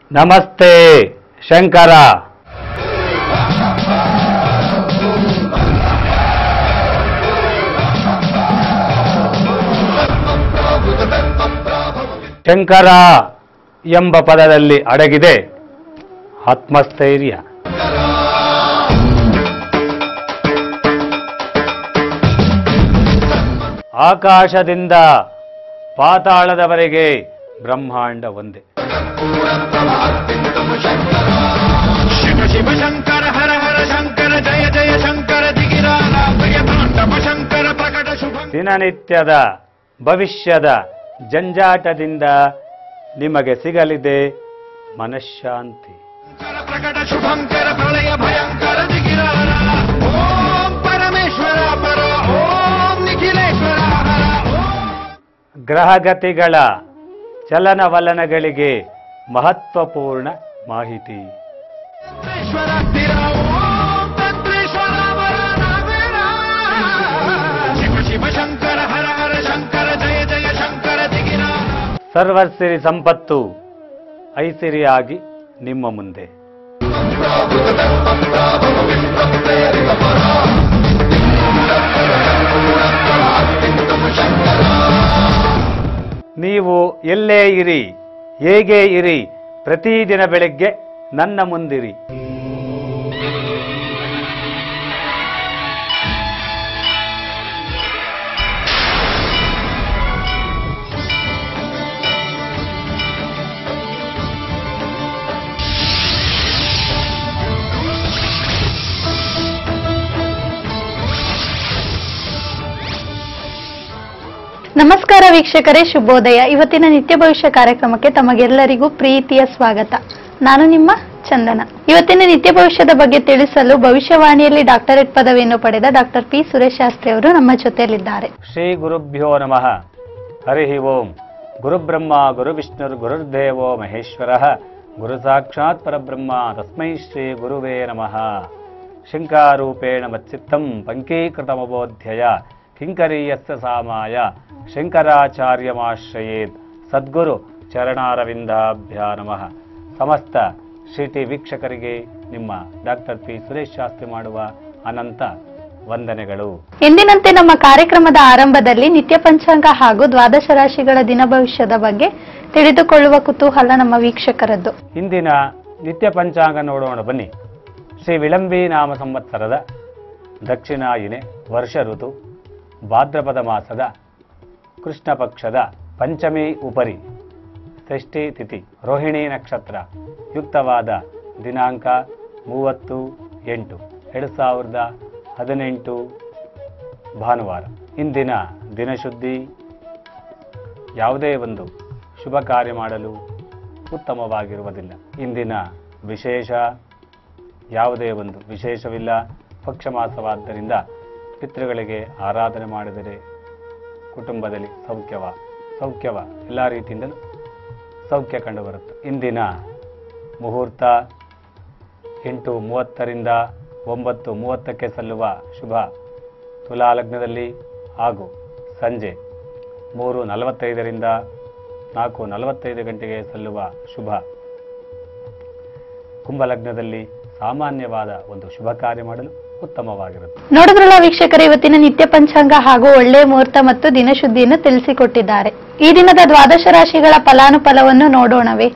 ನಮಸ್ತೆ ಶಂಕರ ಶಂಕರ ಎಂಬ ಪದದಲ್ಲಿ ಅಡಗಿದೆ ಆತ್ಮಸ್ಥೈರ್ಯ ಆಕಾಶದಿಂದ ಪಾತಾಳದವರೆಗೆ ಬ್ರಹ್ಮಾಂಡ ಒಂದೇ ಶಿವ ಶಿವ ಶಂಕರ ಹರ ಹರ ಶಂಕರ ಜಯ ಜಯ ಶಂಕರ ದಿಗಿರಾಲ ಪ್ರಿಯ ತಾಂಡವ ಶಂಕರ ಪ್ರಕಟ ಶುಭ ದಿನನಿತ್ಯದ ಭವಿಷ್ಯದ ಜಂಜಾಟದಿಂದ ನಿಮಗೆ ಸಿಗಲಿದೆ ಮನಃಶಾಂತಿ ಶಂಕರ ಪ್ರಕಟ ಶುಭಂಕರ ಪ್ರಳಯ ಭಯಂಕರ ದಿಗಿರಾಲ ಓಂ ಪರಮೇಶ್ವರ ಪರ ಓಂ ನಿಖಿಲೇಶ್ವರ ಹರ ಓಂ ಗ್ರಹಗತಿಗಳ ಚಲನವಲನಗಳಿಗೆ ಮಹತ್ವಪೂರ್ಣ ಮಾಹಿತಿ ತತ್ರೇಶ್ವರ ಸ್ಥಿರ ಓಂ ತತ್ರೇಶ್ವರ ವರ ನಾವೇರ. ಶಿವ ಶಿವ ಶಂಕರ ಹರ ಹರ ಶಂಕರ ಜಯ ಜಯ ಶಂಕರ ದಿಗಿರಾಲ ಸರ್ವಸಿರಿ ಸಂಪತ್ತು ಐಸಿರಿಯಾಗಿ ನಿಮ್ಮ ಮುಂದೆ ನೀವು ಎಲ್ಲೇ ಇರಿ ಹೇಗೆ ಇರಿ ಪ್ರತಿದಿನ ಬೆಳಗ್ಗೆ ನನ್ನ ಮುಂದಿರಿ ನಮಸ್ಕಾರ ವೀಕ್ಷಕರೇ ಶುಭೋದಯ ಇವತ್ತಿನ ನಿತ್ಯ ಭವಿಷ್ಯ ಕಾರ್ಯಕ್ರಮಕ್ಕೆ ತಮಗೆಲ್ಲರಿಗೂ ಪ್ರೀತಿಯ ಸ್ವಾಗತ ನಾನು ನಿಮ್ಮ ಚಂದನ ಇವತ್ತಿನ ನಿತ್ಯ ಭವಿಷ್ಯದ ಬಗ್ಗೆ ತಿಳಿಸಲು ಭವಿಷ್ಯವಾಣಿಯಲ್ಲಿ ಡಾಕ್ಟರೇಟ್ ಪದವಿಯನ್ನು ಪಡೆದ ಡಾಕ್ಟರ್ ಪಿ ಸುರೇಶ್ ಶಾಸ್ತ್ರಿ ಅವರು ನಮ್ಮ ಜೊತೆಯಲ್ಲಿದ್ದಾರೆ ಶ್ರೀ ಗುರುಭ್ಯೋ ನಮಃ ಹರಿ ಓಂ ಗುರುಬ್ರಹ್ಮ ಗುರುವಿಷ್ಣುರ್ ಗುರುರ್ದೇವೋ ಮಹೇಶ್ವರ ಗುರು ಸಾಕ್ಷಾತ್ ಪರಬ್ರಹ್ಮ ತಸ್ಮೈ ಶ್ರೀ ಗುರುವೇ ನಮಃ ಶಂಕಾರೂಪೇಣ ಮಚ್ಚಿತ್ತಂ ಪಂಕೀಕೃತಮಬೋಧ್ಯಯ ಕಿಂಕರೀಯಸ್ಯ ಸಾಮಾಯ ಶಂಕರಾಚಾರ್ಯಮಾಶ್ರಯೇತ್ ಸದ್ಗುರು ಚರಣಾರವಿಂದಾಭ್ಯ ನಮಃ ಸಮಸ್ತ ಶ್ರೀಟಿ ವೀಕ್ಷಕರಿಗೆ ನಿಮ್ಮ ಡಾಕ್ಟರ್ ಪಿ ಸುರೇಶ್ ಶಾಸ್ತ್ರಿ ಮಾಡುವ ಅನಂತ ವಂದನೆಗಳು ಎಂದಿನಂತೆ ನಮ್ಮ ಕಾರ್ಯಕ್ರಮದ ಆರಂಭದಲ್ಲಿ ನಿತ್ಯ ಪಂಚಾಂಗ ಹಾಗೂ ದ್ವಾದಶ ರಾಶಿಗಳ ದಿನ ಭವಿಷ್ಯದ ಬಗ್ಗೆ ತಿಳಿದುಕೊಳ್ಳುವ ಕುತೂಹಲ ನಮ್ಮ ವೀಕ್ಷಕರದ್ದು ಇಂದಿನ ನಿತ್ಯ ಪಂಚಾಂಗ ನೋಡೋಣ ಬನ್ನಿ ಶ್ರೀ ವಿಳಂಬಿ ನಾಮ ಸಂವತ್ಸರದ ದಕ್ಷಿಣಾಯಿನೆ ವರ್ಷ ಋತು ಭಾದ್ರಪದ ಮಾಸದ ಕೃಷ್ಣ ಪಕ್ಷದ ಪಂಚಮಿ ಉಪರಿ ಷಷ್ಠಿ ತಿಥಿ ರೋಹಿಣಿ ನಕ್ಷತ್ರ ಯುಕ್ತವಾದ ದಿನಾಂಕ ಮೂವತ್ತು ಎಂಟು ಎರಡು ಸಾವಿರದ ಹದಿನೆಂಟು ಭಾನುವಾರ ಇಂದಿನ ದಿನಶುದ್ಧಿ ಯಾವುದೇ ಒಂದು ಶುಭ ಕಾರ್ಯ ಮಾಡಲು ಉತ್ತಮವಾಗಿರುವುದಿಲ್ಲ ಇಂದಿನ ವಿಶೇಷ ಯಾವುದೇ ಒಂದು ವಿಶೇಷವಿಲ್ಲ ಪಕ್ಷ ಮಾಸವಾದ್ದರಿಂದ ಪಿತೃಗಳಿಗೆ ಆರಾಧನೆ ಮಾಡಿದರೆ ಕುಟುಂಬದಲ್ಲಿ ಸೌಖ್ಯವ ಸೌಖ್ಯವ ಎಲ್ಲ ರೀತಿಯಿಂದಲೂ ಸೌಖ್ಯ ಕಂಡುಬರುತ್ತೆ ಇಂದಿನ ಮುಹೂರ್ತ ಎಂಟು ಮೂವತ್ತರಿಂದ ಒಂಬತ್ತು ಮೂವತ್ತಕ್ಕೆ ಸಲ್ಲುವ ಶುಭ ತುಲಾ ಲಗ್ನದಲ್ಲಿ ಹಾಗೂ ಸಂಜೆ ಮೂರು ನಲವತ್ತೈದರಿಂದ ನಾಲ್ಕು ನಲವತ್ತೈದು ಗಂಟೆಗೆ ಸಲ್ಲುವ ಶುಭ ಕುಂಭಲಗ್ನದಲ್ಲಿ ಸಾಮಾನ್ಯವಾದ ಒಂದು ಶುಭ ಕಾರ್ಯ ಮಾಡಲು ಉತ್ತಮವಾಗಿರುತ್ತೆ ನೋಡಿದ್ರಲ್ಲ ವೀಕ್ಷಕರೇ ಇವತ್ತಿನ ನಿತ್ಯ ಪಂಚಾಂಗ ಹಾಗೂ ಒಳ್ಳೆಯ ಮುಹೂರ್ತ ಮತ್ತು ದಿನಶುದ್ಧಿಯನ್ನು ತಿಳಿಸಿಕೊಟ್ಟಿದ್ದಾರೆ ಈ ದಿನದ ದ್ವಾದಶ ರಾಶಿಗಳ ಫಲಾನುಫಲವನ್ನು ನೋಡೋಣವೇ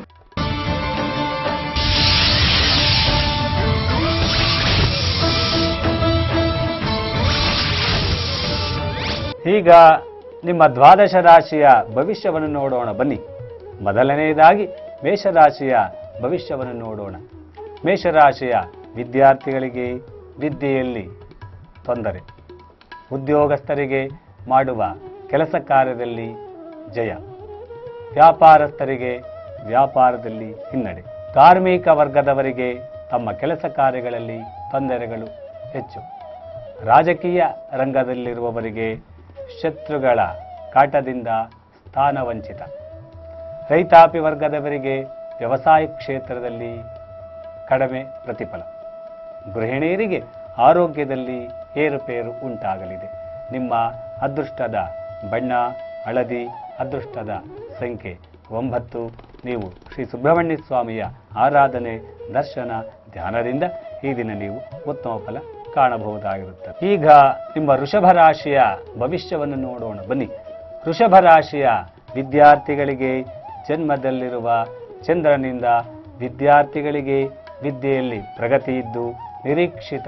ಈಗ ನಿಮ್ಮ ದ್ವಾದಶ ರಾಶಿಯ ಭವಿಷ್ಯವನ್ನು ನೋಡೋಣ ಬನ್ನಿ ಮೊದಲನೆಯದಾಗಿ ಮೇಷರಾಶಿಯ ಭವಿಷ್ಯವನ್ನು ನೋಡೋಣ ಮೇಷರಾಶಿಯ ವಿದ್ಯಾರ್ಥಿಗಳಿಗೆ ವಿದ್ಯೆಯಲ್ಲಿ ತೊಂದರೆ ಉದ್ಯೋಗಸ್ಥರಿಗೆ ಮಾಡುವ ಕೆಲಸ ಕಾರ್ಯದಲ್ಲಿ ಜಯ ವ್ಯಾಪಾರಸ್ಥರಿಗೆ ವ್ಯಾಪಾರದಲ್ಲಿ ಹಿನ್ನಡೆ ಕಾರ್ಮಿಕ ವರ್ಗದವರಿಗೆ ತಮ್ಮ ಕೆಲಸ ಕಾರ್ಯಗಳಲ್ಲಿ ತೊಂದರೆಗಳು ಹೆಚ್ಚು ರಾಜಕೀಯ ರಂಗದಲ್ಲಿರುವವರಿಗೆ ಶತ್ರುಗಳ ಕಾಟದಿಂದ ಸ್ಥಾನವಂಚಿತ ರೈತಾಪಿ ವರ್ಗದವರಿಗೆ ವ್ಯವಸಾಯ ಕ್ಷೇತ್ರದಲ್ಲಿ ಕಡಿಮೆ ಪ್ರತಿಫಲ ಗೃಹಿಣಿಯರಿಗೆ ಆರೋಗ್ಯದಲ್ಲಿ ಏರುಪೇರು ಉಂಟಾಗಲಿದೆ ನಿಮ್ಮ ಅದೃಷ್ಟದ ಬಣ್ಣ ಹಳದಿ ಅದೃಷ್ಟದ ಸಂಖ್ಯೆ ಒಂಬತ್ತು ನೀವು ಶ್ರೀ ಸುಬ್ರಹ್ಮಣ್ಯ ಸ್ವಾಮಿಯ ಆರಾಧನೆ ದರ್ಶನ ಧ್ಯಾನದಿಂದ ಈ ದಿನ ನೀವು ಉತ್ತಮ ಫಲ ಕಾಣಬಹುದಾಗಿರುತ್ತದೆ ಈಗ ನಿಮ್ಮ ವೃಷಭ ರಾಶಿಯ ಭವಿಷ್ಯವನ್ನು ನೋಡೋಣ ಬನ್ನಿ ವೃಷಭ ರಾಶಿಯ ವಿದ್ಯಾರ್ಥಿಗಳಿಗೆ ಜನ್ಮದಲ್ಲಿರುವ ಚಂದ್ರನಿಂದ ವಿದ್ಯಾರ್ಥಿಗಳಿಗೆ ವಿದ್ಯೆಯಲ್ಲಿ ಪ್ರಗತಿ ಇದ್ದು ನಿರೀಕ್ಷಿತ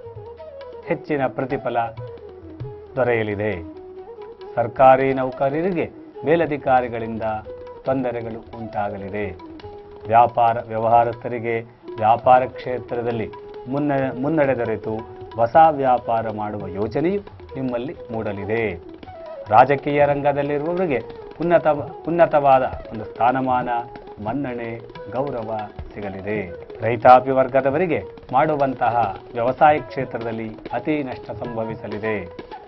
ಹೆಚ್ಚಿನ ಪ್ರತಿಫಲ ದೊರೆಯಲಿದೆ ಸರ್ಕಾರಿ ನೌಕರರಿಗೆ ಮೇಲಧಿಕಾರಿಗಳಿಂದ ತೊಂದರೆಗಳು ಉಂಟಾಗಲಿದೆ ವ್ಯಾಪಾರ ವ್ಯವಹಾರಸ್ಥರಿಗೆ ವ್ಯಾಪಾರ ಕ್ಷೇತ್ರದಲ್ಲಿ ಮುನ್ನ ಮುನ್ನಡೆ ದೊರೆತು ಹೊಸ ವ್ಯಾಪಾರ ಮಾಡುವ ಯೋಚನೆಯು ನಿಮ್ಮಲ್ಲಿ ಮೂಡಲಿದೆ ರಾಜಕೀಯ ರಂಗದಲ್ಲಿರುವವರಿಗೆ ಉನ್ನತ ಉನ್ನತವಾದ ಒಂದು ಸ್ಥಾನಮಾನ ಮನ್ನಣೆ ಗೌರವ ಸಿಗಲಿದೆ ರೈತಾಪಿ ವರ್ಗದವರಿಗೆ ಮಾಡುವಂತಹ ವ್ಯವಸಾಯ ಕ್ಷೇತ್ರದಲ್ಲಿ ಅತಿ ನಷ್ಟ ಸಂಭವಿಸಲಿದೆ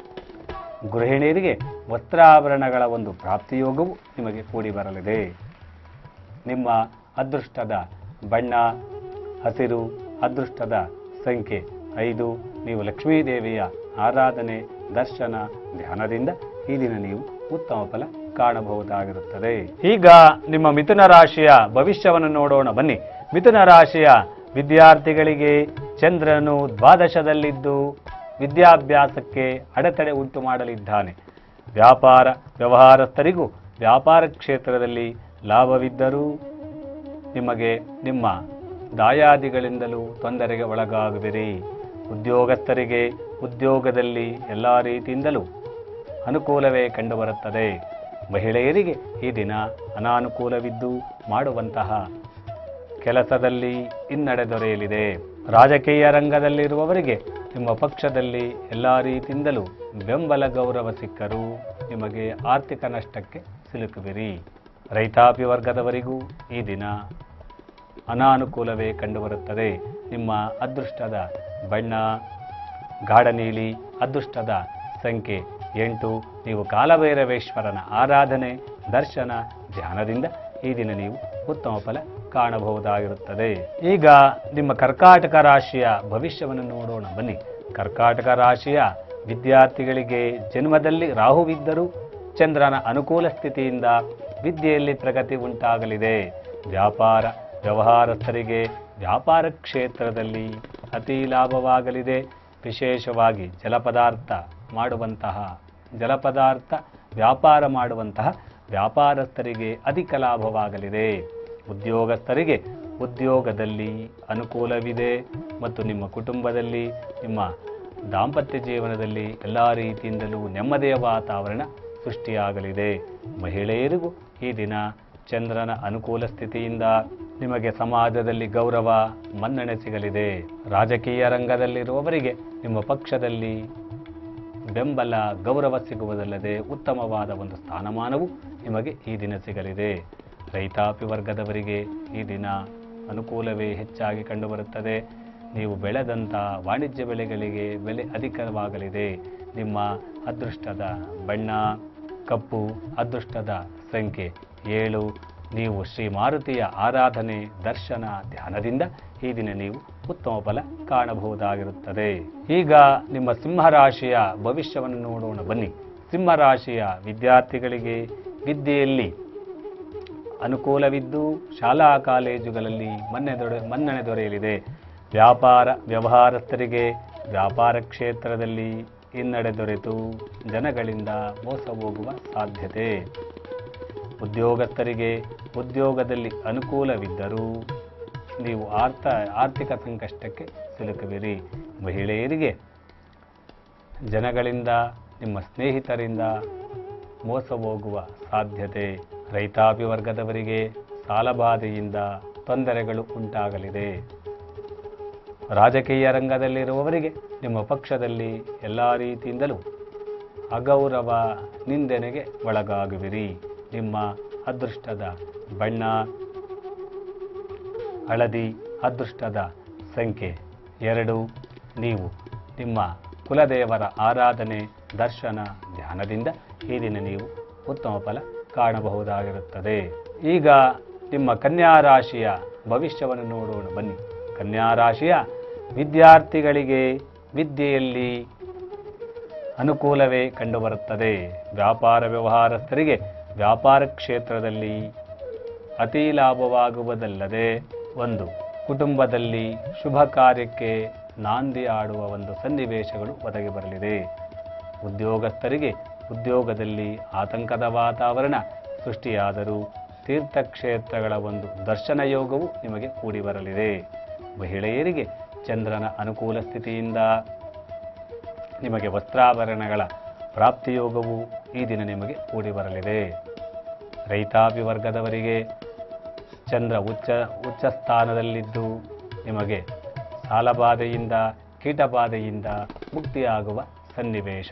ಗೃಹಿಣಿಯರಿಗೆ ವಸ್ತ್ರಾಭರಣಗಳ ಒಂದು ಪ್ರಾಪ್ತಿಯೋಗವು ನಿಮಗೆ ಕೂಡಿ ಬರಲಿದೆ ನಿಮ್ಮ ಅದೃಷ್ಟದ ಬಣ್ಣ ಹಸಿರು ಅದೃಷ್ಟದ ಸಂಖ್ಯೆ ಐದು ನೀವು ಲಕ್ಷ್ಮೀದೇವಿಯ ಆರಾಧನೆ ದರ್ಶನ ಧ್ಯಾನದಿಂದ ಈ ದಿನ ನೀವು ಉತ್ತಮ ಫಲ ಕಾಣಬಹುದಾಗಿರುತ್ತದೆ ಈಗ ನಿಮ್ಮ ಮಿಥುನ ರಾಶಿಯ ಭವಿಷ್ಯವನ್ನು ನೋಡೋಣ ಬನ್ನಿ ಮಿಥುನ ರಾಶಿಯ ವಿದ್ಯಾರ್ಥಿಗಳಿಗೆ ಚಂದ್ರನು ದ್ವಾದಶದಲ್ಲಿದ್ದು ವಿದ್ಯಾಭ್ಯಾಸಕ್ಕೆ ಅಡೆತಡೆ ಉಂಟು ಮಾಡಲಿದ್ದಾನೆ ವ್ಯಾಪಾರ ವ್ಯವಹಾರಸ್ಥರಿಗೂ ವ್ಯಾಪಾರ ಕ್ಷೇತ್ರದಲ್ಲಿ ಲಾಭವಿದ್ದರೂ ನಿಮಗೆ ನಿಮ್ಮ ದಾಯಾದಿಗಳಿಂದಲೂ ತೊಂದರೆಗೆ ಒಳಗಾಗುವಿರಿ ಉದ್ಯೋಗಸ್ಥರಿಗೆ ಉದ್ಯೋಗದಲ್ಲಿ ಎಲ್ಲ ರೀತಿಯಿಂದಲೂ ಅನುಕೂಲವೇ ಕಂಡುಬರುತ್ತದೆ ಮಹಿಳೆಯರಿಗೆ ಈ ದಿನ ಅನಾನುಕೂಲವಿದ್ದು ಮಾಡುವಂತಹ ಕೆಲಸದಲ್ಲಿ ಹಿನ್ನಡೆ ದೊರೆಯಲಿದೆ ರಾಜಕೀಯ ರಂಗದಲ್ಲಿರುವವರಿಗೆ ನಿಮ್ಮ ಪಕ್ಷದಲ್ಲಿ ಎಲ್ಲ ರೀತಿಯಿಂದಲೂ ಬೆಂಬಲ ಗೌರವ ಸಿಕ್ಕರೂ ನಿಮಗೆ ಆರ್ಥಿಕ ನಷ್ಟಕ್ಕೆ ಸಿಲುಕುವಿರಿ ರೈತಾಪಿ ವರ್ಗದವರಿಗೂ ಈ ದಿನ ಅನಾನುಕೂಲವೇ ಕಂಡುಬರುತ್ತದೆ ನಿಮ್ಮ ಅದೃಷ್ಟದ ಬಣ್ಣ ಗಾಢ ನೀಲಿ ಅದೃಷ್ಟದ ಸಂಖ್ಯೆ ಎಂಟು ನೀವು ಕಾಲಭೈರವೇಶ್ವರನ ಆರಾಧನೆ ದರ್ಶನ ಧ್ಯಾನದಿಂದ ಈ ದಿನ ನೀವು ಉತ್ತಮ ಫಲ ಕಾಣಬಹುದಾಗಿರುತ್ತದೆ ಈಗ ನಿಮ್ಮ ಕರ್ಕಾಟಕ ರಾಶಿಯ ಭವಿಷ್ಯವನ್ನು ನೋಡೋಣ ಬನ್ನಿ ಕರ್ಕಾಟಕ ರಾಶಿಯ ವಿದ್ಯಾರ್ಥಿಗಳಿಗೆ ಜನ್ಮದಲ್ಲಿ ರಾಹುವಿದ್ದರೂ ಚಂದ್ರನ ಅನುಕೂಲ ಸ್ಥಿತಿಯಿಂದ ವಿದ್ಯೆಯಲ್ಲಿ ಪ್ರಗತಿ ಉಂಟಾಗಲಿದೆ ವ್ಯಾಪಾರ ವ್ಯವಹಾರಸ್ಥರಿಗೆ ವ್ಯಾಪಾರ ಕ್ಷೇತ್ರದಲ್ಲಿ ಅತಿ ಲಾಭವಾಗಲಿದೆ ವಿಶೇಷವಾಗಿ ಜಲಪದಾರ್ಥ ಮಾಡುವಂತಹ ಜಲಪದಾರ್ಥ ವ್ಯಾಪಾರ ಮಾಡುವಂತಹ ವ್ಯಾಪಾರಸ್ಥರಿಗೆ ಅಧಿಕ ಲಾಭವಾಗಲಿದೆ ಉದ್ಯೋಗಸ್ಥರಿಗೆ ಉದ್ಯೋಗದಲ್ಲಿ ಅನುಕೂಲವಿದೆ ಮತ್ತು ನಿಮ್ಮ ಕುಟುಂಬದಲ್ಲಿ ನಿಮ್ಮ ದಾಂಪತ್ಯ ಜೀವನದಲ್ಲಿ ಎಲ್ಲ ರೀತಿಯಿಂದಲೂ ನೆಮ್ಮದಿಯ ವಾತಾವರಣ ಸೃಷ್ಟಿಯಾಗಲಿದೆ ಮಹಿಳೆಯರಿಗೂ ಈ ದಿನ ಚಂದ್ರನ ಅನುಕೂಲ ಸ್ಥಿತಿಯಿಂದ ನಿಮಗೆ ಸಮಾಜದಲ್ಲಿ ಗೌರವ ಮನ್ನಣೆ ಸಿಗಲಿದೆ ರಾಜಕೀಯ ರಂಗದಲ್ಲಿರುವವರಿಗೆ ನಿಮ್ಮ ಪಕ್ಷದಲ್ಲಿ ಬೆಂಬಲ ಗೌರವ ಸಿಗುವುದಲ್ಲದೆ ಉತ್ತಮವಾದ ಒಂದು ಸ್ಥಾನಮಾನವು ನಿಮಗೆ ಈ ದಿನ ಸಿಗಲಿದೆ ರೈತಾಪಿ ವರ್ಗದವರಿಗೆ ಈ ದಿನ ಅನುಕೂಲವೇ ಹೆಚ್ಚಾಗಿ ಕಂಡುಬರುತ್ತದೆ ನೀವು ಬೆಳೆದಂಥ ವಾಣಿಜ್ಯ ಬೆಳೆಗಳಿಗೆ ಬೆಲೆ ಅಧಿಕವಾಗಲಿದೆ ನಿಮ್ಮ ಅದೃಷ್ಟದ ಬಣ್ಣ ಕಪ್ಪು ಅದೃಷ್ಟದ ಸಂಖ್ಯೆ ಏಳು ನೀವು ಶ್ರೀ ಮಾರುತಿಯ ಆರಾಧನೆ ದರ್ಶನ ಧ್ಯಾನದಿಂದ ಈ ದಿನ ನೀವು ಉತ್ತಮ ಫಲ ಕಾಣಬಹುದಾಗಿರುತ್ತದೆ ಈಗ ನಿಮ್ಮ ಸಿಂಹರಾಶಿಯ ಭವಿಷ್ಯವನ್ನು ನೋಡೋಣ ಬನ್ನಿ ಸಿಂಹರಾಶಿಯ ವಿದ್ಯಾರ್ಥಿಗಳಿಗೆ ವಿದ್ಯೆಯಲ್ಲಿ ಅನುಕೂಲವಿದ್ದು ಶಾಲಾ ಕಾಲೇಜುಗಳಲ್ಲಿ ಮನ್ನೆ ದೊರೆ ಮನ್ನಣೆ ದೊರೆಯಲಿದೆ ವ್ಯಾಪಾರ ವ್ಯವಹಾರಸ್ಥರಿಗೆ ವ್ಯಾಪಾರ ಕ್ಷೇತ್ರದಲ್ಲಿ ಹಿನ್ನಡೆ ದೊರೆತು ಜನಗಳಿಂದ ಮೋಸ ಹೋಗುವ ಸಾಧ್ಯತೆ ಉದ್ಯೋಗಸ್ಥರಿಗೆ ಉದ್ಯೋಗದಲ್ಲಿ ಅನುಕೂಲವಿದ್ದರೂ ನೀವು ಆರ್ಥ ಆರ್ಥಿಕ ಸಂಕಷ್ಟಕ್ಕೆ ಸಿಲುಕುವಿರಿ ಮಹಿಳೆಯರಿಗೆ ಜನಗಳಿಂದ ನಿಮ್ಮ ಸ್ನೇಹಿತರಿಂದ ಮೋಸ ಹೋಗುವ ಸಾಧ್ಯತೆ ರೈತಾಪಿ ವರ್ಗದವರಿಗೆ ಸಾಲಬಾಧೆಯಿಂದ ತೊಂದರೆಗಳು ಉಂಟಾಗಲಿದೆ ರಾಜಕೀಯ ರಂಗದಲ್ಲಿರುವವರಿಗೆ ನಿಮ್ಮ ಪಕ್ಷದಲ್ಲಿ ಎಲ್ಲ ರೀತಿಯಿಂದಲೂ ಅಗೌರವ ನಿಂದನೆಗೆ ಒಳಗಾಗುವಿರಿ ನಿಮ್ಮ ಅದೃಷ್ಟದ ಬಣ್ಣ ಹಳದಿ ಅದೃಷ್ಟದ ಸಂಖ್ಯೆ ಎರಡು ನೀವು ನಿಮ್ಮ ಕುಲದೇವರ ಆರಾಧನೆ ದರ್ಶನ ಧ್ಯಾನದಿಂದ ಈ ದಿನ ನೀವು ಉತ್ತಮ ಫಲ ಕಾಣಬಹುದಾಗಿರುತ್ತದೆ ಈಗ ನಿಮ್ಮ ಕನ್ಯಾ ರಾಶಿಯ ಭವಿಷ್ಯವನ್ನು ನೋಡೋಣ ಬನ್ನಿ ಕನ್ಯಾ ರಾಶಿಯ ವಿದ್ಯಾರ್ಥಿಗಳಿಗೆ ವಿದ್ಯೆಯಲ್ಲಿ ಅನುಕೂಲವೇ ಕಂಡುಬರುತ್ತದೆ ವ್ಯಾಪಾರ ವ್ಯವಹಾರಸ್ಥರಿಗೆ ವ್ಯಾಪಾರ ಕ್ಷೇತ್ರದಲ್ಲಿ ಅತಿ ಲಾಭವಾಗುವುದಲ್ಲದೆ ಒಂದು ಕುಟುಂಬದಲ್ಲಿ ಶುಭ ಕಾರ್ಯಕ್ಕೆ ನಾಂದಿ ಆಡುವ ಒಂದು ಸನ್ನಿವೇಶಗಳು ಒದಗಿ ಬರಲಿದೆ ಉದ್ಯೋಗಸ್ಥರಿಗೆ ಉದ್ಯೋಗದಲ್ಲಿ ಆತಂಕದ ವಾತಾವರಣ ಸೃಷ್ಟಿಯಾದರೂ ತೀರ್ಥಕ್ಷೇತ್ರಗಳ ಒಂದು ದರ್ಶನ ಯೋಗವು ನಿಮಗೆ ಕೂಡಿ ಬರಲಿದೆ ಮಹಿಳೆಯರಿಗೆ ಚಂದ್ರನ ಅನುಕೂಲ ಸ್ಥಿತಿಯಿಂದ ನಿಮಗೆ ವಸ್ತ್ರಾಭರಣಗಳ ಪ್ರಾಪ್ತಿಯೋಗವು ಈ ದಿನ ನಿಮಗೆ ಕೂಡಿ ಬರಲಿದೆ ರೈತಾಪಿ ವರ್ಗದವರಿಗೆ ಚಂದ್ರ ಉಚ್ಚ ಉಚ್ಚ ಸ್ಥಾನದಲ್ಲಿದ್ದು ನಿಮಗೆ ಸಾಲಬಾಧೆಯಿಂದ ಕೀಟಬಾಧೆಯಿಂದ ಮುಕ್ತಿಯಾಗುವ ಸನ್ನಿವೇಶ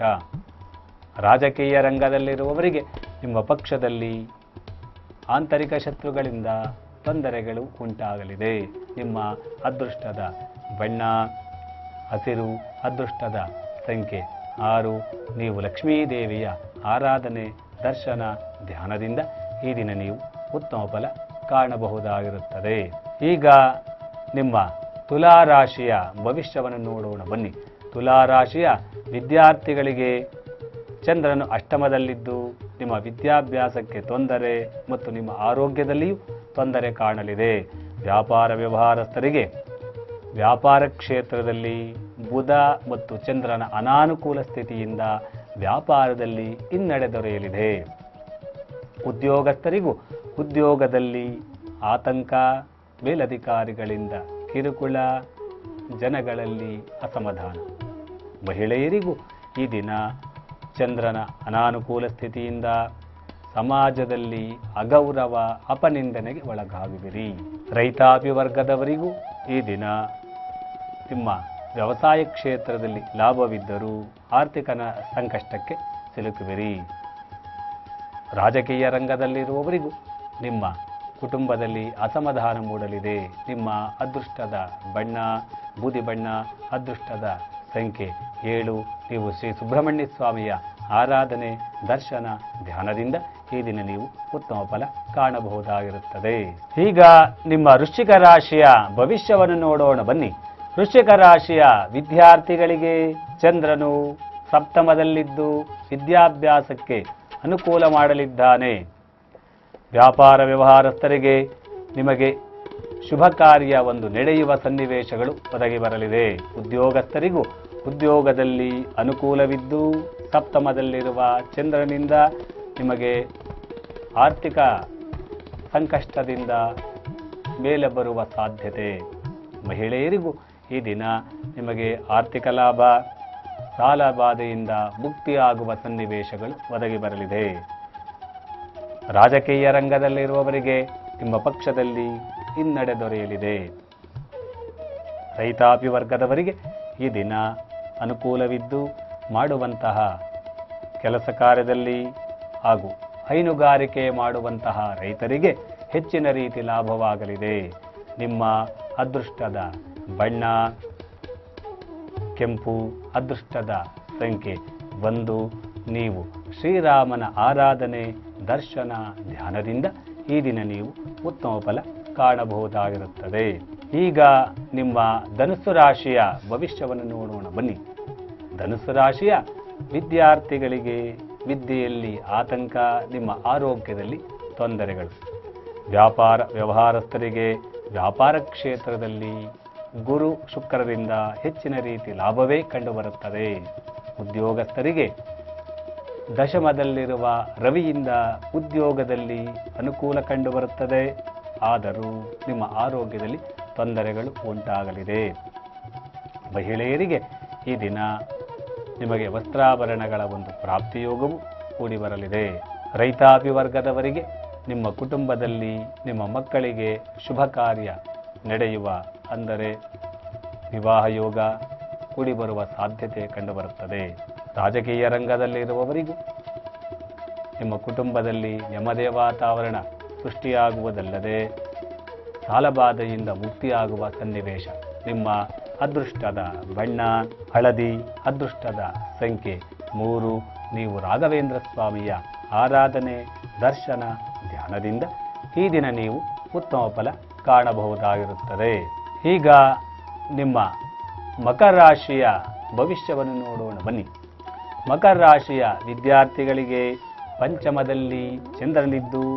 ರಾಜಕೀಯ ರಂಗದಲ್ಲಿರುವವರಿಗೆ ನಿಮ್ಮ ಪಕ್ಷದಲ್ಲಿ ಆಂತರಿಕ ಶತ್ರುಗಳಿಂದ ತೊಂದರೆಗಳು ಉಂಟಾಗಲಿದೆ ನಿಮ್ಮ ಅದೃಷ್ಟದ ಬಣ್ಣ ಹಸಿರು ಅದೃಷ್ಟದ ಸಂಖ್ಯೆ ಆರು ನೀವು ಲಕ್ಷ್ಮೀದೇವಿಯ ಆರಾಧನೆ ದರ್ಶನ ಧ್ಯಾನದಿಂದ ಈ ದಿನ ನೀವು ಉತ್ತಮ ಫಲ ಕಾಣಬಹುದಾಗಿರುತ್ತದೆ ಈಗ ನಿಮ್ಮ ತುಲಾರಾಶಿಯ ಭವಿಷ್ಯವನ್ನು ನೋಡೋಣ ಬನ್ನಿ ತುಲಾರಾಶಿಯ ವಿದ್ಯಾರ್ಥಿಗಳಿಗೆ ಚಂದ್ರನು ಅಷ್ಟಮದಲ್ಲಿದ್ದು ನಿಮ್ಮ ವಿದ್ಯಾಭ್ಯಾಸಕ್ಕೆ ತೊಂದರೆ ಮತ್ತು ನಿಮ್ಮ ಆರೋಗ್ಯದಲ್ಲಿಯೂ ತೊಂದರೆ ಕಾಣಲಿದೆ ವ್ಯಾಪಾರ ವ್ಯವಹಾರಸ್ಥರಿಗೆ ವ್ಯಾಪಾರ ಕ್ಷೇತ್ರದಲ್ಲಿ ಬುಧ ಮತ್ತು ಚಂದ್ರನ ಅನಾನುಕೂಲ ಸ್ಥಿತಿಯಿಂದ ವ್ಯಾಪಾರದಲ್ಲಿ ಹಿನ್ನಡೆ ದೊರೆಯಲಿದೆ ಉದ್ಯೋಗಸ್ಥರಿಗೂ ಉದ್ಯೋಗದಲ್ಲಿ ಆತಂಕ ಮೇಲಧಿಕಾರಿಗಳಿಂದ ಕಿರುಕುಳ ಜನಗಳಲ್ಲಿ ಅಸಮಾಧಾನ ಮಹಿಳೆಯರಿಗೂ ಈ ದಿನ ಚಂದ್ರನ ಅನಾನುಕೂಲ ಸ್ಥಿತಿಯಿಂದ ಸಮಾಜದಲ್ಲಿ ಅಗೌರವ ಅಪನಿಂದನೆಗೆ ಒಳಗಾಗುವಿರಿ ರೈತಾಪಿ ವರ್ಗದವರಿಗೂ ಈ ದಿನ ನಿಮ್ಮ ವ್ಯವಸಾಯ ಕ್ಷೇತ್ರದಲ್ಲಿ ಲಾಭವಿದ್ದರೂ ಆರ್ಥಿಕ ನ- ಸಂಕಷ್ಟಕ್ಕೆ ಸಿಲುಕುವಿರಿ ರಾಜಕೀಯ ರಂಗದಲ್ಲಿರುವವರಿಗೂ ನಿಮ್ಮ ಕುಟುಂಬದಲ್ಲಿ ಅಸಮಾಧಾನ ಮೂಡಲಿದೆ ನಿಮ್ಮ ಅದೃಷ್ಟದ ಬಣ್ಣ ಬೂದಿ ಬಣ್ಣ ಅದೃಷ್ಟದ ಸಂಖ್ಯೆ ಏಳು ನೀವು ಶ್ರೀ ಸುಬ್ರಹ್ಮಣ್ಯ ಸ್ವಾಮಿಯ ಆರಾಧನೆ ದರ್ಶನ ಧ್ಯಾನದಿಂದ ಈ ದಿನ ನೀವು ಉತ್ತಮ ಫಲ ಕಾಣಬಹುದಾಗಿರುತ್ತದೆ ಈಗ ನಿಮ್ಮ ವೃಶ್ಚಿಕ ರಾಶಿಯ ಭವಿಷ್ಯವನ್ನು ನೋಡೋಣ ಬನ್ನಿ ವೃಶ್ಚಿಕ ರಾಶಿಯ ವಿದ್ಯಾರ್ಥಿಗಳಿಗೆ ಚಂದ್ರನು ಸಪ್ತಮದಲ್ಲಿದ್ದು ವಿದ್ಯಾಭ್ಯಾಸಕ್ಕೆ ಅನುಕೂಲ ಮಾಡಲಿದ್ದಾನೆ ವ್ಯಾಪಾರ ವ್ಯವಹಾರಸ್ಥರಿಗೆ ನಿಮಗೆ ಶುಭ ಕಾರ್ಯ ಒಂದು ನಡೆಯುವ ಸನ್ನಿವೇಶಗಳು ಒದಗಿ ಬರಲಿದೆ ಉದ್ಯೋಗಸ್ಥರಿಗೂ ಉದ್ಯೋಗದಲ್ಲಿ ಅನುಕೂಲವಿದ್ದು ಸಪ್ತಮದಲ್ಲಿರುವ ಚಂದ್ರನಿಂದ ನಿಮಗೆ ಆರ್ಥಿಕ ಸಂಕಷ್ಟದಿಂದ ಮೇಲೆ ಬರುವ ಸಾಧ್ಯತೆ ಮಹಿಳೆಯರಿಗೂ ಈ ದಿನ ನಿಮಗೆ ಆರ್ಥಿಕ ಲಾಭ ಸಾಲ ಬಾಧೆಯಿಂದ ಮುಕ್ತಿಯಾಗುವ ಸನ್ನಿವೇಶಗಳು ಒದಗಿ ಬರಲಿದೆ ರಾಜಕೀಯ ರಂಗದಲ್ಲಿರುವವರಿಗೆ ನಿಮ್ಮ ಪಕ್ಷದಲ್ಲಿ ಹಿನ್ನಡೆ ದೊರೆಯಲಿದೆ ರೈತಾಪಿ ವರ್ಗದವರಿಗೆ ಈ ದಿನ ಅನುಕೂಲವಿದ್ದು ಮಾಡುವಂತಹ ಕೆಲಸ ಕಾರ್ಯದಲ್ಲಿ ಹಾಗೂ ಹೈನುಗಾರಿಕೆ ಮಾಡುವಂತಹ ರೈತರಿಗೆ ಹೆಚ್ಚಿನ ರೀತಿ ಲಾಭವಾಗಲಿದೆ ನಿಮ್ಮ ಅದೃಷ್ಟದ ಬಣ್ಣ ಕೆಂಪು ಅದೃಷ್ಟದ ಸಂಖ್ಯೆ ಒಂದು ನೀವು ಶ್ರೀರಾಮನ ಆರಾಧನೆ ದರ್ಶನ ಧ್ಯಾನದಿಂದ ಈ ದಿನ ನೀವು ಉತ್ತಮ ಫಲ ಕಾಣಬಹುದಾಗಿರುತ್ತದೆ ಈಗ ನಿಮ್ಮ ಧನುಸ್ಸು ರಾಶಿಯ ಭವಿಷ್ಯವನ್ನು ನೋಡೋಣ ಬನ್ನಿ ಧನುಸ್ಸು ರಾಶಿಯ ವಿದ್ಯಾರ್ಥಿಗಳಿಗೆ ವಿದ್ಯೆಯಲ್ಲಿ ಆತಂಕ ನಿಮ್ಮ ಆರೋಗ್ಯದಲ್ಲಿ ತೊಂದರೆಗಳು ವ್ಯಾಪಾರ ವ್ಯವಹಾರಸ್ಥರಿಗೆ ವ್ಯಾಪಾರ ಕ್ಷೇತ್ರದಲ್ಲಿ ಗುರು ಶುಕ್ರರಿಂದ ಹೆಚ್ಚಿನ ರೀತಿ ಲಾಭವೇ ಕಂಡುಬರುತ್ತದೆ ಉದ್ಯೋಗಸ್ಥರಿಗೆ ದಶಮದಲ್ಲಿರುವ ರವಿಯಿಂದ ಉದ್ಯೋಗದಲ್ಲಿ ಅನುಕೂಲ ಕಂಡುಬರುತ್ತದೆ ಆದರೂ ನಿಮ್ಮ ಆರೋಗ್ಯದಲ್ಲಿ ತೊಂದರೆಗಳು ಉಂಟಾಗಲಿದೆ ಮಹಿಳೆಯರಿಗೆ ಈ ದಿನ ನಿಮಗೆ ವಸ್ತ್ರಾಭರಣಗಳ ಒಂದು ಪ್ರಾಪ್ತಿಯೋಗವು ಕೂಡಿ ಬರಲಿದೆ ರೈತಾಪಿ ವರ್ಗದವರಿಗೆ ನಿಮ್ಮ ಕುಟುಂಬದಲ್ಲಿ ನಿಮ್ಮ ಮಕ್ಕಳಿಗೆ ಶುಭ ಕಾರ್ಯ ನಡೆಯುವ ಅಂದರೆ ವಿವಾಹ ಯೋಗ ಕೂಡಿ ಬರುವ ಸಾಧ್ಯತೆ ಕಂಡುಬರುತ್ತದೆ ರಾಜಕೀಯ ರಂಗದಲ್ಲಿರುವವರಿಗೂ ನಿಮ್ಮ ಕುಟುಂಬದಲ್ಲಿ ನೆಮ್ಮದಿಯ ವಾತಾವರಣ ಸೃಷ್ಟಿಯಾಗುವುದಲ್ಲದೆ ಸಾಲಬಾಧೆಯಿಂದ ಮುಕ್ತಿಯಾಗುವ ಸನ್ನಿವೇಶ ನಿಮ್ಮ ಅದೃಷ್ಟದ ಬಣ್ಣ ಹಳದಿ ಅದೃಷ್ಟದ ಸಂಖ್ಯೆ ಮೂರು ನೀವು ರಾಘವೇಂದ್ರ ಸ್ವಾಮಿಯ ಆರಾಧನೆ ದರ್ಶನ ಧ್ಯಾನದಿಂದ ಈ ದಿನ ನೀವು ಉತ್ತಮ ಫಲ ಕಾಣಬಹುದಾಗಿರುತ್ತದೆ ಈಗ ನಿಮ್ಮ ಮಕರ ರಾಶಿಯ ಭವಿಷ್ಯವನ್ನು ನೋಡೋಣ ಬನ್ನಿ ಮಕರ ರಾಶಿಯ ವಿದ್ಯಾರ್ಥಿಗಳಿಗೆ ಪಂಚಮದಲ್ಲಿ ಚಂದ್ರನಿದ್ದು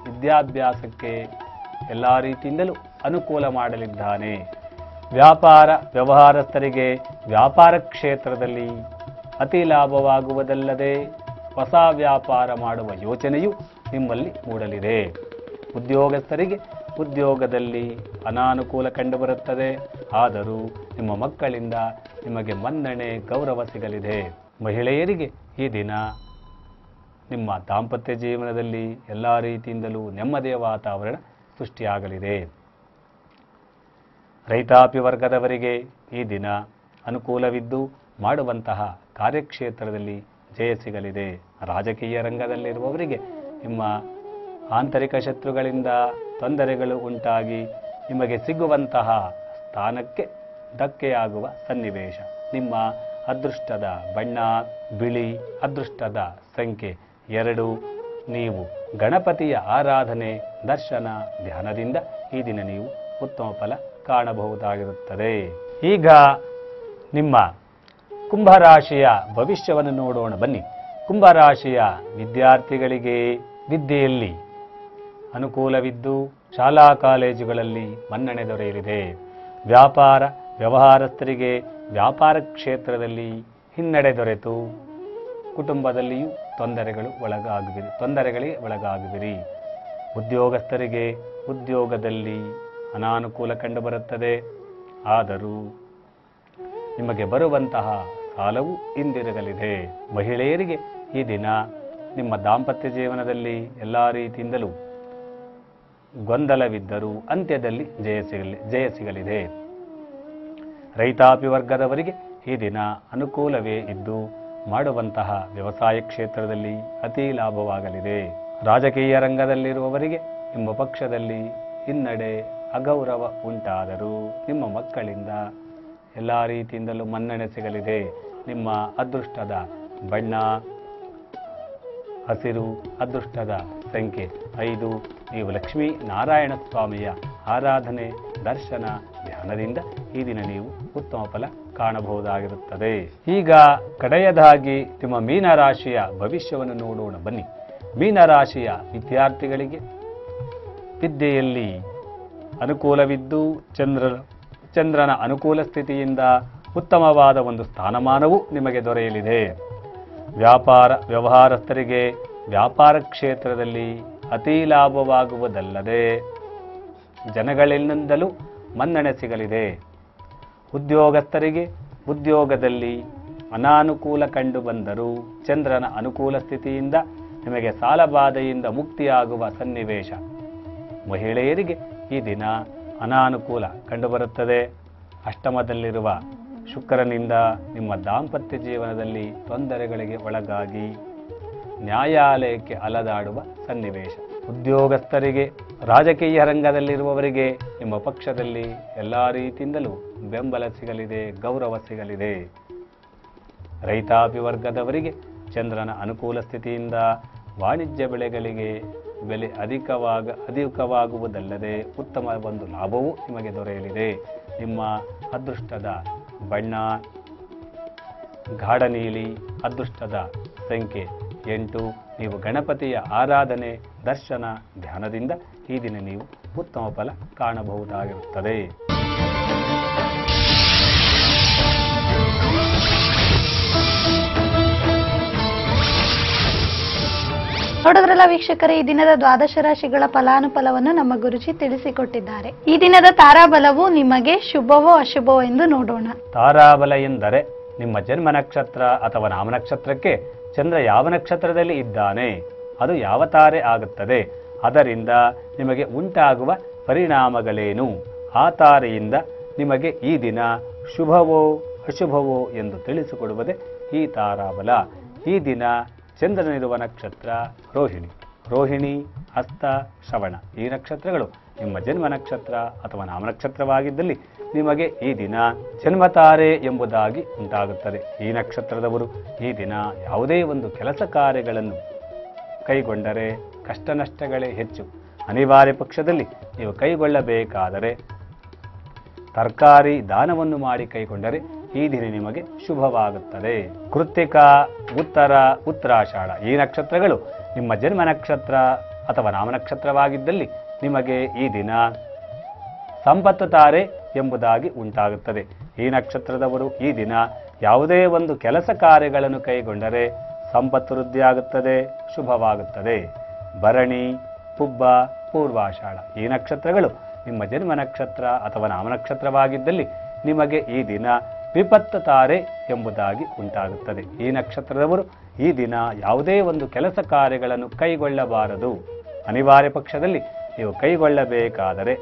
ವಿದ್ಯಾಭ್ಯಾಸಕ್ಕೆ ಎಲ್ಲ ರೀತಿಯಿಂದಲೂ ಅನುಕೂಲ ಮಾಡಲಿದ್ದಾನೆ ವ್ಯಾಪಾರ ವ್ಯವಹಾರಸ್ಥರಿಗೆ ವ್ಯಾಪಾರ ಕ್ಷೇತ್ರದಲ್ಲಿ ಅತಿ ಲಾಭವಾಗುವುದಲ್ಲದೆ ಹೊಸ ವ್ಯಾಪಾರ ಮಾಡುವ ಯೋಚನೆಯು ನಿಮ್ಮಲ್ಲಿ ಮೂಡಲಿದೆ ಉದ್ಯೋಗಸ್ಥರಿಗೆ ಉದ್ಯೋಗದಲ್ಲಿ ಅನಾನುಕೂಲ ಕಂಡುಬರುತ್ತದೆ ಆದರೂ ನಿಮ್ಮ ಮಕ್ಕಳಿಂದ ನಿಮಗೆ ಮನ್ನಣೆ ಗೌರವ ಸಿಗಲಿದೆ ಮಹಿಳೆಯರಿಗೆ ಈ ದಿನ ನಿಮ್ಮ ದಾಂಪತ್ಯ ಜೀವನದಲ್ಲಿ ಎಲ್ಲ ರೀತಿಯಿಂದಲೂ ನೆಮ್ಮದಿಯ ವಾತಾವರಣ ಸೃಷ್ಟಿಯಾಗಲಿದೆ ರೈತಾಪಿ ವರ್ಗದವರಿಗೆ ಈ ದಿನ ಅನುಕೂಲವಿದ್ದು ಮಾಡುವಂತಹ ಕಾರ್ಯಕ್ಷೇತ್ರದಲ್ಲಿ ಜಯ ಸಿಗಲಿದೆ ರಾಜಕೀಯ ರಂಗದಲ್ಲಿರುವವರಿಗೆ ನಿಮ್ಮ ಆಂತರಿಕ ಶತ್ರುಗಳಿಂದ ತೊಂದರೆಗಳು ಉಂಟಾಗಿ ನಿಮಗೆ ಸಿಗುವಂತಹ ಸ್ಥಾನಕ್ಕೆ ಧಕ್ಕೆಯಾಗುವ ಸನ್ನಿವೇಶ ನಿಮ್ಮ ಅದೃಷ್ಟದ ಬಣ್ಣ ಬಿಳಿ ಅದೃಷ್ಟದ ಸಂಖ್ಯೆ ಎರಡು ನೀವು ಗಣಪತಿಯ ಆರಾಧನೆ ದರ್ಶನ ಧ್ಯಾನದಿಂದ ಈ ದಿನ ನೀವು ಉತ್ತಮ ಫಲ ಕಾಣಬಹುದಾಗಿರುತ್ತದೆ ಈಗ ನಿಮ್ಮ ಕುಂಭರಾಶಿಯ ಭವಿಷ್ಯವನ್ನು ನೋಡೋಣ ಬನ್ನಿ ಕುಂಭರಾಶಿಯ ವಿದ್ಯಾರ್ಥಿಗಳಿಗೆ ವಿದ್ಯೆಯಲ್ಲಿ ಅನುಕೂಲವಿದ್ದು ಶಾಲಾ ಕಾಲೇಜುಗಳಲ್ಲಿ ಮನ್ನಣೆ ದೊರೆಯಲಿದೆ ವ್ಯಾಪಾರ ವ್ಯವಹಾರಸ್ಥರಿಗೆ ವ್ಯಾಪಾರ ಕ್ಷೇತ್ರದಲ್ಲಿ ಹಿನ್ನಡೆ ದೊರೆತು ಕುಟುಂಬದಲ್ಲಿಯೂ ತೊಂದರೆಗಳು ಒಳಗಾಗುವಿರಿ ತೊಂದರೆಗಳಿಗೆ ಒಳಗಾಗುವಿರಿ ಉದ್ಯೋಗಸ್ಥರಿಗೆ ಉದ್ಯೋಗದಲ್ಲಿ ಅನಾನುಕೂಲ ಕಂಡುಬರುತ್ತದೆ ಆದರೂ ನಿಮಗೆ ಬರುವಂತಹ ಸಾಲವು ಹಿಂದಿರುಗಲಿದೆ ಮಹಿಳೆಯರಿಗೆ ಈ ದಿನ ನಿಮ್ಮ ದಾಂಪತ್ಯ ಜೀವನದಲ್ಲಿ ಎಲ್ಲ ರೀತಿಯಿಂದಲೂ ಗೊಂದಲವಿದ್ದರೂ ಅಂತ್ಯದಲ್ಲಿ ಜಯ ಸಿಗಲಿ ಜಯ ಸಿಗಲಿದೆ ರೈತಾಪಿ ವರ್ಗದವರಿಗೆ ಈ ದಿನ ಅನುಕೂಲವೇ ಇದ್ದು ಮಾಡುವಂತಹ ವ್ಯವಸಾಯ ಕ್ಷೇತ್ರದಲ್ಲಿ ಅತಿ ಲಾಭವಾಗಲಿದೆ ರಾಜಕೀಯ ರಂಗದಲ್ಲಿರುವವರಿಗೆ ನಿಮ್ಮ ಪಕ್ಷದಲ್ಲಿ ಹಿನ್ನಡೆ ಅಗೌರವ ಉಂಟಾದರೂ ನಿಮ್ಮ ಮಕ್ಕಳಿಂದ ಎಲ್ಲ ರೀತಿಯಿಂದಲೂ ಮನ್ನಣೆ ಸಿಗಲಿದೆ ನಿಮ್ಮ ಅದೃಷ್ಟದ ಬಣ್ಣ ಹಸಿರು ಅದೃಷ್ಟದ ಸಂಖ್ಯೆ ಐದು ನೀವು ಲಕ್ಷ್ಮೀ ನಾರಾಯಣ ಸ್ವಾಮಿಯ ಆರಾಧನೆ ದರ್ಶನ ಧ್ಯಾನದಿಂದ ಈ ದಿನ ನೀವು ಉತ್ತಮ ಫಲ ಕಾಣಬಹುದಾಗಿರುತ್ತದೆ ಈಗ ಕಡೆಯದಾಗಿ ನಿಮ್ಮ ಮೀನರಾಶಿಯ ಭವಿಷ್ಯವನ್ನು ನೋಡೋಣ ಬನ್ನಿ ಮೀನರಾಶಿಯ ವಿದ್ಯಾರ್ಥಿಗಳಿಗೆ ವಿದ್ಯೆಯಲ್ಲಿ ಅನುಕೂಲವಿದ್ದು ಚಂದ್ರ ಚಂದ್ರನ ಅನುಕೂಲ ಸ್ಥಿತಿಯಿಂದ ಉತ್ತಮವಾದ ಒಂದು ಸ್ಥಾನಮಾನವು ನಿಮಗೆ ದೊರೆಯಲಿದೆ ವ್ಯಾಪಾರ ವ್ಯವಹಾರಸ್ಥರಿಗೆ ವ್ಯಾಪಾರ ಕ್ಷೇತ್ರದಲ್ಲಿ ಅತಿ ಲಾಭವಾಗುವುದಲ್ಲದೆ ಜನಗಳಿಂದಲೂ ಮನ್ನಣೆ ಸಿಗಲಿದೆ ಉದ್ಯೋಗಸ್ಥರಿಗೆ ಉದ್ಯೋಗದಲ್ಲಿ ಅನಾನುಕೂಲ ಕಂಡು ಬಂದರೂ ಚಂದ್ರನ ಅನುಕೂಲ ಸ್ಥಿತಿಯಿಂದ ನಿಮಗೆ ಸಾಲಬಾಧೆಯಿಂದ ಮುಕ್ತಿಯಾಗುವ ಸನ್ನಿವೇಶ ಮಹಿಳೆಯರಿಗೆ ಈ ದಿನ ಅನಾನುಕೂಲ ಕಂಡುಬರುತ್ತದೆ ಅಷ್ಟಮದಲ್ಲಿರುವ ಶುಕ್ರನಿಂದ ನಿಮ್ಮ ದಾಂಪತ್ಯ ಜೀವನದಲ್ಲಿ ತೊಂದರೆಗಳಿಗೆ ಒಳಗಾಗಿ ನ್ಯಾಯಾಲಯಕ್ಕೆ ಅಲದಾಡುವ ಸನ್ನಿವೇಶ ಉದ್ಯೋಗಸ್ಥರಿಗೆ ರಾಜಕೀಯ ರಂಗದಲ್ಲಿರುವವರಿಗೆ ನಿಮ್ಮ ಪಕ್ಷದಲ್ಲಿ ಎಲ್ಲ ರೀತಿಯಿಂದಲೂ ಬೆಂಬಲ ಸಿಗಲಿದೆ ಗೌರವ ಸಿಗಲಿದೆ ರೈತಾಪಿ ವರ್ಗದವರಿಗೆ ಚಂದ್ರನ ಅನುಕೂಲ ಸ್ಥಿತಿಯಿಂದ ವಾಣಿಜ್ಯ ಬೆಳೆಗಳಿಗೆ ಬೆಲೆ ಅಧಿಕವಾಗ ಅಧಿಕವಾಗುವುದಲ್ಲದೆ ಉತ್ತಮ ಒಂದು ಲಾಭವೂ ನಿಮಗೆ ದೊರೆಯಲಿದೆ ನಿಮ್ಮ ಅದೃಷ್ಟದ ಬಣ್ಣ ಗಾಢ ನೀಲಿ ಅದೃಷ್ಟದ ಸಂಖ್ಯೆ ಎಂಟು ನೀವು ಗಣಪತಿಯ ಆರಾಧನೆ ದರ್ಶನ ಧ್ಯಾನದಿಂದ ಈ ದಿನ ನೀವು ಉತ್ತಮ ಫಲ ಕಾಣಬಹುದಾಗಿರುತ್ತದೆ ನೋಡಿದ್ರಲ್ಲ ವೀಕ್ಷಕರೇ ಈ ದಿನದ ದ್ವಾದಶ ರಾಶಿಗಳ ಫಲಾನುಫಲವನ್ನು ನಮ್ಮ ಗುರುಜಿ ತಿಳಿಸಿಕೊಟ್ಟಿದ್ದಾರೆ ಈ ದಿನದ ತಾರಾಬಲವು ನಿಮಗೆ ಶುಭವೋ ಅಶುಭವೋ ಎಂದು ನೋಡೋಣ ತಾರಾಬಲ ಎಂದರೆ ನಿಮ್ಮ ಜನ್ಮ ನಕ್ಷತ್ರ ಅಥವಾ ನಾಮನಕ್ಷತ್ರಕ್ಕೆ ಚಂದ್ರ ಯಾವ ನಕ್ಷತ್ರದಲ್ಲಿ ಇದ್ದಾನೆ ಅದು ಯಾವ ತಾರೆ ಆಗುತ್ತದೆ ಅದರಿಂದ ನಿಮಗೆ ಉಂಟಾಗುವ ಪರಿಣಾಮಗಳೇನು ಆ ತಾರೆಯಿಂದ ನಿಮಗೆ ಈ ದಿನ ಶುಭವೋ ಅಶುಭವೋ ಎಂದು ತಿಳಿಸಿಕೊಡುವುದೇ ಈ ತಾರಾಬಲ ಈ ದಿನ ಚಂದ್ರನಿರುವ ನಕ್ಷತ್ರ ರೋಹಿಣಿ ರೋಹಿಣಿ ಹಸ್ತ ಶ್ರವಣ ಈ ನಕ್ಷತ್ರಗಳು ನಿಮ್ಮ ಜನ್ಮ ನಕ್ಷತ್ರ ಅಥವಾ ನಾಮನಕ್ಷತ್ರವಾಗಿದ್ದಲ್ಲಿ ನಿಮಗೆ ಈ ದಿನ ಜನ್ಮತಾರೆ ಎಂಬುದಾಗಿ ಉಂಟಾಗುತ್ತದೆ ಈ ನಕ್ಷತ್ರದವರು ಈ ದಿನ ಯಾವುದೇ ಒಂದು ಕೆಲಸ ಕಾರ್ಯಗಳನ್ನು ಕೈಗೊಂಡರೆ ಕಷ್ಟ ನಷ್ಟಗಳೇ ಹೆಚ್ಚು ಅನಿವಾರ್ಯ ಪಕ್ಷದಲ್ಲಿ ನೀವು ಕೈಗೊಳ್ಳಬೇಕಾದರೆ ತರಕಾರಿ ದಾನವನ್ನು ಮಾಡಿ ಕೈಗೊಂಡರೆ ಈ ದಿನ ನಿಮಗೆ ಶುಭವಾಗುತ್ತದೆ ಕೃತ್ತಿಕ ಉತ್ತರ ಉತ್ತರಾಷಾಢ ಈ ನಕ್ಷತ್ರಗಳು ನಿಮ್ಮ ಜನ್ಮ ನಕ್ಷತ್ರ ಅಥವಾ ನಾಮನಕ್ಷತ್ರವಾಗಿದ್ದಲ್ಲಿ ನಿಮಗೆ ಈ ದಿನ ಸಂಪತ್ತು ತಾರೆ ಎಂಬುದಾಗಿ ಉಂಟಾಗುತ್ತದೆ ಈ ನಕ್ಷತ್ರದವರು ಈ ದಿನ ಯಾವುದೇ ಒಂದು ಕೆಲಸ ಕಾರ್ಯಗಳನ್ನು ಕೈಗೊಂಡರೆ ಸಂಪತ್ತು ವೃದ್ಧಿಯಾಗುತ್ತದೆ ಶುಭವಾಗುತ್ತದೆ ಭರಣಿ ಪುಬ್ಬ ಪೂರ್ವಾಷಾಢ ಈ ನಕ್ಷತ್ರಗಳು ನಿಮ್ಮ ಜನ್ಮ ನಕ್ಷತ್ರ ಅಥವಾ ನಾಮನಕ್ಷತ್ರವಾಗಿದ್ದಲ್ಲಿ ನಿಮಗೆ ಈ ದಿನ ವಿಪತ್ತು ತಾರೆ ಎಂಬುದಾಗಿ ಉಂಟಾಗುತ್ತದೆ ಈ ನಕ್ಷತ್ರದವರು ಈ ದಿನ ಯಾವುದೇ ಒಂದು ಕೆಲಸ ಕಾರ್ಯಗಳನ್ನು ಕೈಗೊಳ್ಳಬಾರದು ಅನಿವಾರ್ಯ ಪಕ್ಷದಲ್ಲಿ ನೀವು ಕೈಗೊಳ್ಳಬೇಕಾದರೆ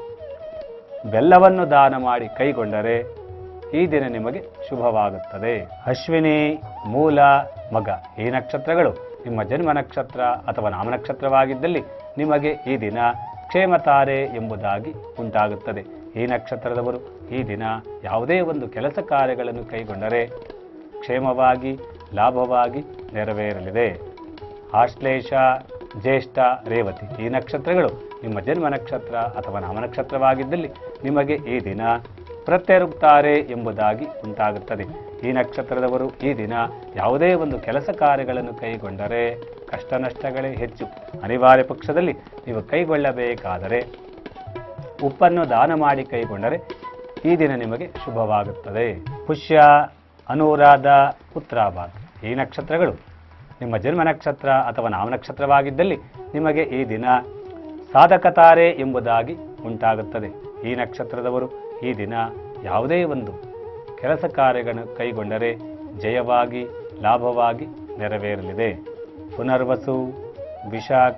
ಬೆಲ್ಲವನ್ನು ದಾನ ಮಾಡಿ ಕೈಗೊಂಡರೆ ಈ ದಿನ ನಿಮಗೆ ಶುಭವಾಗುತ್ತದೆ ಅಶ್ವಿನಿ ಮೂಲ ಮಗ ಈ ನಕ್ಷತ್ರಗಳು ನಿಮ್ಮ ಜನ್ಮ ನಕ್ಷತ್ರ ಅಥವಾ ನಾಮನಕ್ಷತ್ರವಾಗಿದ್ದಲ್ಲಿ ನಿಮಗೆ ಈ ದಿನ ಕ್ಷೇಮ ತಾರೆ ಎಂಬುದಾಗಿ ಉಂಟಾಗುತ್ತದೆ ಈ ನಕ್ಷತ್ರದವರು ಈ ದಿನ ಯಾವುದೇ ಒಂದು ಕೆಲಸ ಕಾರ್ಯಗಳನ್ನು ಕೈಗೊಂಡರೆ ಕ್ಷೇಮವಾಗಿ ಲಾಭವಾಗಿ ನೆರವೇರಲಿದೆ ಆಶ್ಲೇಷ ಜ್ಯೇಷ್ಠ ರೇವತಿ ಈ ನಕ್ಷತ್ರಗಳು ನಿಮ್ಮ ಜನ್ಮ ನಕ್ಷತ್ರ ಅಥವಾ ನಾಮನಕ್ಷತ್ರವಾಗಿದ್ದಲ್ಲಿ ನಿಮಗೆ ಈ ದಿನ ಪ್ರತ್ಯರುಕ್ತಾರೆ ಎಂಬುದಾಗಿ ಉಂಟಾಗುತ್ತದೆ ಈ ನಕ್ಷತ್ರದವರು ಈ ದಿನ ಯಾವುದೇ ಒಂದು ಕೆಲಸ ಕಾರ್ಯಗಳನ್ನು ಕೈಗೊಂಡರೆ ಕಷ್ಟ ನಷ್ಟಗಳೇ ಹೆಚ್ಚು ಅನಿವಾರ್ಯ ಪಕ್ಷದಲ್ಲಿ ನೀವು ಕೈಗೊಳ್ಳಬೇಕಾದರೆ ಉಪ್ಪನ್ನು ದಾನ ಮಾಡಿ ಕೈಗೊಂಡರೆ ಈ ದಿನ ನಿಮಗೆ ಶುಭವಾಗುತ್ತದೆ ಪುಷ್ಯ ಅನುರಾಧ ಉತ್ತರಾಭಾದ ಈ ನಕ್ಷತ್ರಗಳು ನಿಮ್ಮ ಜನ್ಮ ನಕ್ಷತ್ರ ಅಥವಾ ನಾಮನಕ್ಷತ್ರವಾಗಿದ್ದಲ್ಲಿ ನಿಮಗೆ ಈ ದಿನ ಸಾಧಕತಾರೆ ಎಂಬುದಾಗಿ ಉಂಟಾಗುತ್ತದೆ ಈ ನಕ್ಷತ್ರದವರು ಈ ದಿನ ಯಾವುದೇ ಒಂದು ಕೆಲಸ ಕಾರ್ಯಗಳನ್ನು ಕೈಗೊಂಡರೆ ಜಯವಾಗಿ ಲಾಭವಾಗಿ ನೆರವೇರಲಿದೆ ಪುನರ್ವಸು ವಿಶಾಖ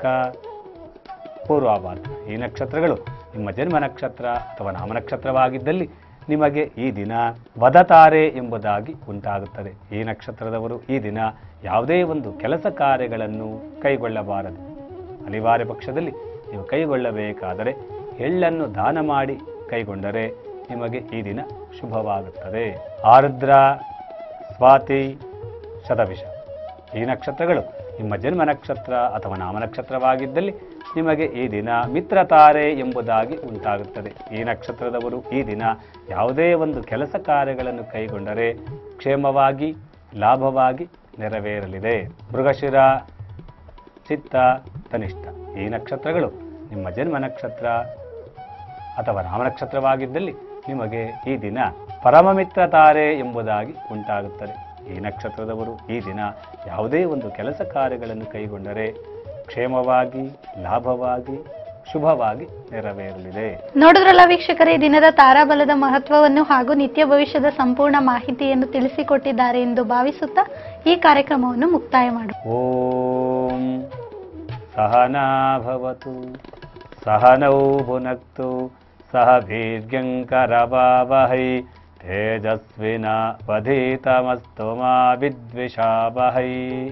ಪೂರ್ವಾಭಾದ ಈ ನಕ್ಷತ್ರಗಳು ನಿಮ್ಮ ಜನ್ಮ ನಕ್ಷತ್ರ ಅಥವಾ ನಾಮನಕ್ಷತ್ರವಾಗಿದ್ದಲ್ಲಿ ನಿಮಗೆ ಈ ದಿನ ವದತಾರೆ ಎಂಬುದಾಗಿ ಉಂಟಾಗುತ್ತದೆ ಈ ನಕ್ಷತ್ರದವರು ಈ ದಿನ ಯಾವುದೇ ಒಂದು ಕೆಲಸ ಕಾರ್ಯಗಳನ್ನು ಕೈಗೊಳ್ಳಬಾರದು ಅನಿವಾರ್ಯ ಪಕ್ಷದಲ್ಲಿ ನೀವು ಕೈಗೊಳ್ಳಬೇಕಾದರೆ ಎಳ್ಳನ್ನು ದಾನ ಮಾಡಿ ಕೈಗೊಂಡರೆ ನಿಮಗೆ ಈ ದಿನ ಶುಭವಾಗುತ್ತದೆ ಆರುದ್ರ ಸ್ವಾತಿ ಶತವಿಷ ಈ ನಕ್ಷತ್ರಗಳು ನಿಮ್ಮ ಜನ್ಮ ನಕ್ಷತ್ರ ಅಥವಾ ನಾಮನಕ್ಷತ್ರವಾಗಿದ್ದಲ್ಲಿ ನಿಮಗೆ ಈ ದಿನ ಮಿತ್ರತಾರೆ ಎಂಬುದಾಗಿ ಉಂಟಾಗುತ್ತದೆ ಈ ನಕ್ಷತ್ರದವರು ಈ ದಿನ ಯಾವುದೇ ಒಂದು ಕೆಲಸ ಕಾರ್ಯಗಳನ್ನು ಕೈಗೊಂಡರೆ ಕ್ಷೇಮವಾಗಿ ಲಾಭವಾಗಿ ನೆರವೇರಲಿದೆ ಮೃಗಶಿರ ಚಿತ್ತ ತನಿಷ್ಠ ಈ ನಕ್ಷತ್ರಗಳು ನಿಮ್ಮ ಜನ್ಮ ನಕ್ಷತ್ರ ಅಥವಾ ನಾಮನಕ್ಷತ್ರವಾಗಿದ್ದಲ್ಲಿ ನಿಮಗೆ ಈ ದಿನ ಪರಮಮಿತ್ರ ತಾರೆ ಎಂಬುದಾಗಿ ಉಂಟಾಗುತ್ತದೆ ಈ ನಕ್ಷತ್ರದವರು ಈ ದಿನ ಯಾವುದೇ ಒಂದು ಕೆಲಸ ಕಾರ್ಯಗಳನ್ನು ಕೈಗೊಂಡರೆ ಕ್ಷೇಮವಾಗಿ ಲಾಭವಾಗಿ ಶುಭವಾಗಿ ನೆರವೇರಲಿದೆ ನೋಡಿದ್ರಲ್ಲ ವೀಕ್ಷಕರೇ ಈ ದಿನದ ತಾರಾಬಲದ ಮಹತ್ವವನ್ನು ಹಾಗೂ ನಿತ್ಯ ಭವಿಷ್ಯದ ಸಂಪೂರ್ಣ ಮಾಹಿತಿಯನ್ನು ತಿಳಿಸಿಕೊಟ್ಟಿದ್ದಾರೆ ಎಂದು ಭಾವಿಸುತ್ತಾ ಈ ಕಾರ್ಯಕ್ರಮವನ್ನು ಮುಕ್ತಾಯ ಮಾಡು ಓಂ ಸಹನಾಭವತು ಸಹನೌ ಭುನಕ್ತು ಸಹ ವೀರ್ಯಂಕರವಾವಹೈ ತೇಜಸ್ವಿನ ವಧೀತಮಸ್ತು ಮಾ ವಿದ್ವಿಷಾವಹೈ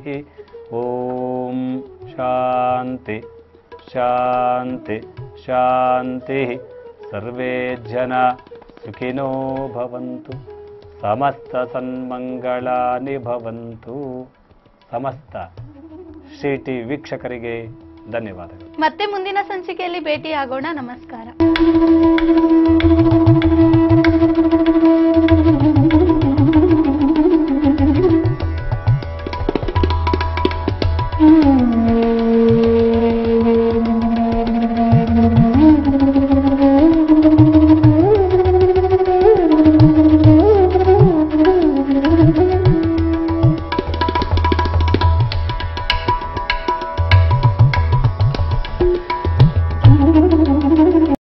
ಓಂ ಶಾಂತಿ ಶಾಂತಿ ಶಾಂತಿ ಸರ್ವೇ ಜನ ಸುಖಿನೋ ಭವಂತು ಸಮಸ್ತ ಸನ್ಮಂಗಳಾನಿ ಭವಂತು ಸಮಸ್ತ ಶ್ರೀ ಟಿ ವೀಕ್ಷಕರಿಗೆ ಧನ್ಯವಾದಗಳು ಮತ್ತೆ ಮುಂದಿನ ಸಂಚಿಕೆಯಲ್ಲಿ ಭೇಟಿಯಾಗೋಣ ನಮಸ್ಕಾರ